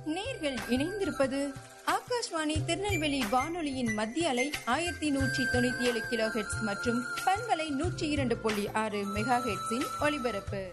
நேர்கள் இணைந்திருப்பது ஆகாஷ்வாணி திருநெல்வேலி வானொலியின் மத்திய அலை ஆயிரத்தி நூற்றி தொண்ணூத்தி ஏழு கிலோ ஹெட்ஸ் மற்றும் பண்பலை நூற்றி இரண்டு புள்ளி ஆறு மெகா ஹெட்ஸின் ஒலிபரப்பு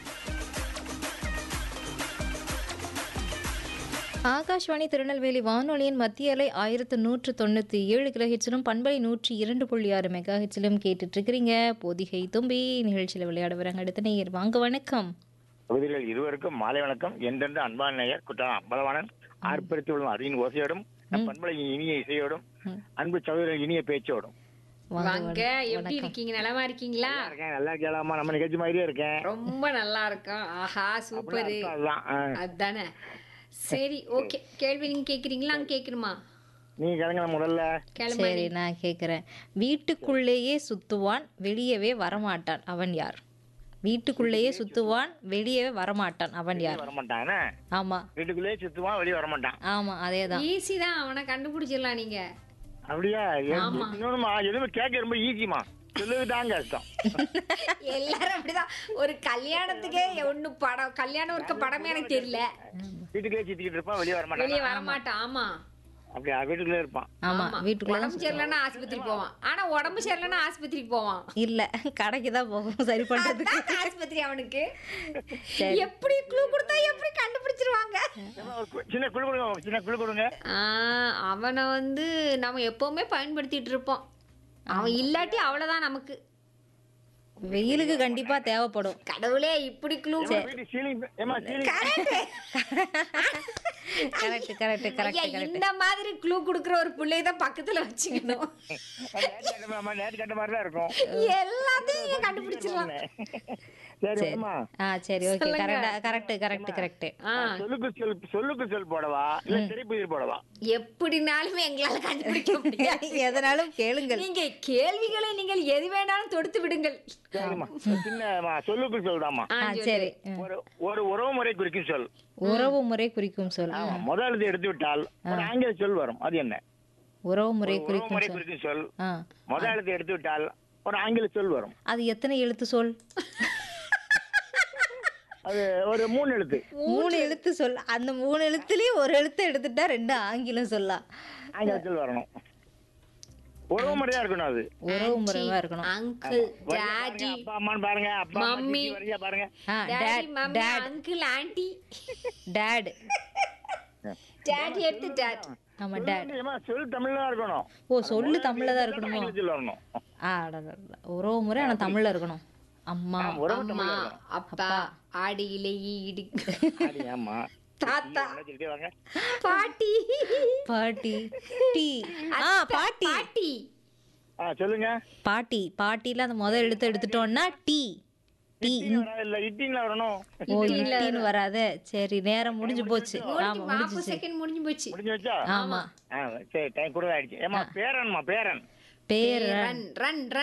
ஆகாஷ்வாணி திருநெல்வேலி வானொலியின் மத்திய அலை ஆயிரத்து நூற்று தொண்ணூற்றி ஏழு கிலோ ஹெட்ஸிலும் பண்பலை நூற்றி இரண்டு புள்ளி ஆறு மெகா ஹெட்ஸிலும் கேட்டுட்டு இருக்கிறீங்க பொதிகை தும்பி நிகழ்ச்சியில் விளையாட வராங்க அடுத்த நேயர் வாங்க வணக்கம் தொகுதிகள் இருவருக்கும் மாலை வணக்கம் என்றென்று அன்பான நேயர் குற்றம் அம்பலவாணன் ஆர்ப்பரித்து விடும் அரியின் ஓசையோடும் நம் பண்பலை இனிய இசையோடும் அன்பு சகோதரர் இனிய பேச்சோடும் வாங்க வாங்க எப்படி இருக்கீங்க நலமா இருக்கீங்களா நல்லா இருக்கேன் நல்லா கேளாமா நம்ம நிகழ்ச்சி மாதிரியே இருக்கேன் ரொம்ப நல்லா இருக்கும் ஆஹா சூப்பர் அர்த்தம் அதுதான் ஆ. அதானே சரி ஓகே கேள்வி நீங்க கேக்குறீங்களா அங்க கேக்குறமா நீங்க கிளங்க முதல்ல கிளம்ப சரி நான் கேட்குறேன் வீட்டுக்குள்ளேயே சுத்துவான் வெளியவே வரமாட்டான் அவன் யார் வீட்டுக்குள்ளேயே சுத்துவான் வெளியவே வரமாட்டான் அவன் யார் வரமாட்டான் ஆமா வீட்டுக்குள்ளேயே சுத்துவான் வெளியே வரமாட்டான் ஆமா அதேதான் ஈஸி தான் அவனை கண்டுபிடிச்சிடலாம் நீங்க அப்படியா இன்னொன்னுமா எதுவுமே கேட்க ரொம்ப ஈஸிமா சொல்லுதாங்க கஷ்டம் எல்லாரும் அப்படிதான் ஒரு கல்யாணத்துக்கே ஒண்ணு படம் கல்யாணம் இருக்க படமே எனக்கு தெரியல வீட்டுக்குள்ளே சுத்திக்கிட்டு இருப்பான் வெளியே வரமாட்டான் வெளியே வரமாட்டான் ஆமா அப்படியா வீட்டுக்குள்ளே இருப்பான் ஆமா ஆமா. வீட்டுக்குள்ள உடம்பு சரியில்லைன்னா ஆஸ்பத்திரி போவான் ஆனா உடம்பு சரியில்லைன்னா ஆஸ்பத்திரிக்கு போவான் இல்ல கடைக்கு தான் போகும் சரி பண்றதுக்கு அதான் ஆஸ்பத்திரி அவனுக்கு எப்படி க்ளூ கொடுத்தா எப்படி கண்டுபிடிச்சிருவாங்க ஏம்மா, ஒரு கு- சின்ன குழு கொடுங்க ஒரு சின்ன குழு கொடுங்க ஆ, அவனை வந்து நம்ம எப்பவுமே பயன்படுத்திட்டு இருப்போம் அவன் இல்லாட்டி அவ்வளவுதான் நமக்கு வெயிலுக்கு கண்டிப்பா தேவைப்படும் கடவுளே இப்படி க்ளூ வீட்டு சீலிங் ஏமா சீலிங் கரெக்ட் கரெக்ட் ஐயா கரெக்ட் கரெக்ட் இந்த மாதிரி க்ளூ குடுக்குற ஒரு பிள்ளைய தான் பக்கத்துல வச்சுக்கணும் நேற்று கட்ட மாதிரி நேற்று கட்ட மாதிரி தான் இருக்கும் எல்லாத்தையும் நீங்க கண்டுபிடிச்சிடலாம் சரி அம்மா ஆ சரி ஓகே கரெக்டா கரெக்ட் கரெக்ட் கரெக்ட் ஆ, சொல்லுக்கு சொல் சொல்லுக்கு சொல் போடவா இல்ல திரைப்புதிர் போடவா எப்படினாலுமே எங்களால கண்டுபிடிக்க முடியாது எதனாலும் கேளுங்கள் நீங்க கேள்விகளை நீங்கள் எது வேணாலும் தொடுத்து விடுங்கள் சரிம்மா சின்ன சொல்லுக்கு சொல்தாம்மா ஆ, ஆ சொல்லு. சரி ஒரு ஒரு உறவு முறை குறிக்கும் சொல் உறவு முறை குறிக்கும் சொல் ஆமா முதல் எழுத்து எடுத்து விட்டால் ஒரு ஆங்கில சொல் வரும் அது என்ன உறவு முறை உறவு குறிக்கும் முறை சொல் குறிக்கும் சொல் ஆ முதல் எழுத்து எடுத்து விட்டால் ஒரு ஆங்கில சொல் வரும் அது எத்தனை எழுத்து சொல் அது ஒரு மூணு எழுத்து மூணு எழுத்து சொல் அந்த மூணு எழுத்துலயும் ஒரு எழுத்து எடுத்துட்டா ரெண்டு ஆங்கிலம் சொல்லலாம் ஆங்கில சொல் வரணும் உறவு முறையா இருக்கணும் அது உறவு முறைவா இருக்கணும் அங்கிள் வரியா டாடி பாருங்க, அப்பா அம்மான்னு பாருங்க அப்பா அம்மா மம்மி. சித்தி வரியா பாருங்க ஆ daddy dad mummy dad uncle aunty dad daddy எடுத்து டாட் ஆமா டேட் ஏம்மா, சொல் தமிழ்ல தான் இருக்கணும் ஓ சொல்லு தமிழ்ல தான் இருக்கணுமோ ஆங்கில சொல் வரணும் ஆ அடடடட. உறவு முறை ஆனா தமிழ்ல இருக்கணும் அம்மா உறவு அம்மா தமிழ்ல இருக்கணும் அப்பா ஆடி இலையி இடி ஆடி, ஆமா தாத்தா என்ன சொல்லிட்டே வாங்க பாட்டி பாட்டி டீ ஆ பாட்டி பாட்டி ஆ சொல்லுங்க பாட்டி பாட்டில அந்த முதல் எழுத்து எடுத்துட்டோம்னா டீ டீ இட்டின்னு வராது இல்ல இட்டின்ல வரணும் ஓ இட்டின்னு வராதே சரி நேரம் முடிஞ்சு போச்சு ஆமா நாற்பது முடிஞ்சுச்சு செகண்ட் முடிஞ்சு போச்சு முடிஞ்சு வச்சா ஆமா ஆ, சரி டைம் கூட ஆயிடுச்சு ஏமா பேரன்மா பேரன் பேர் ரன் ரன் ரன்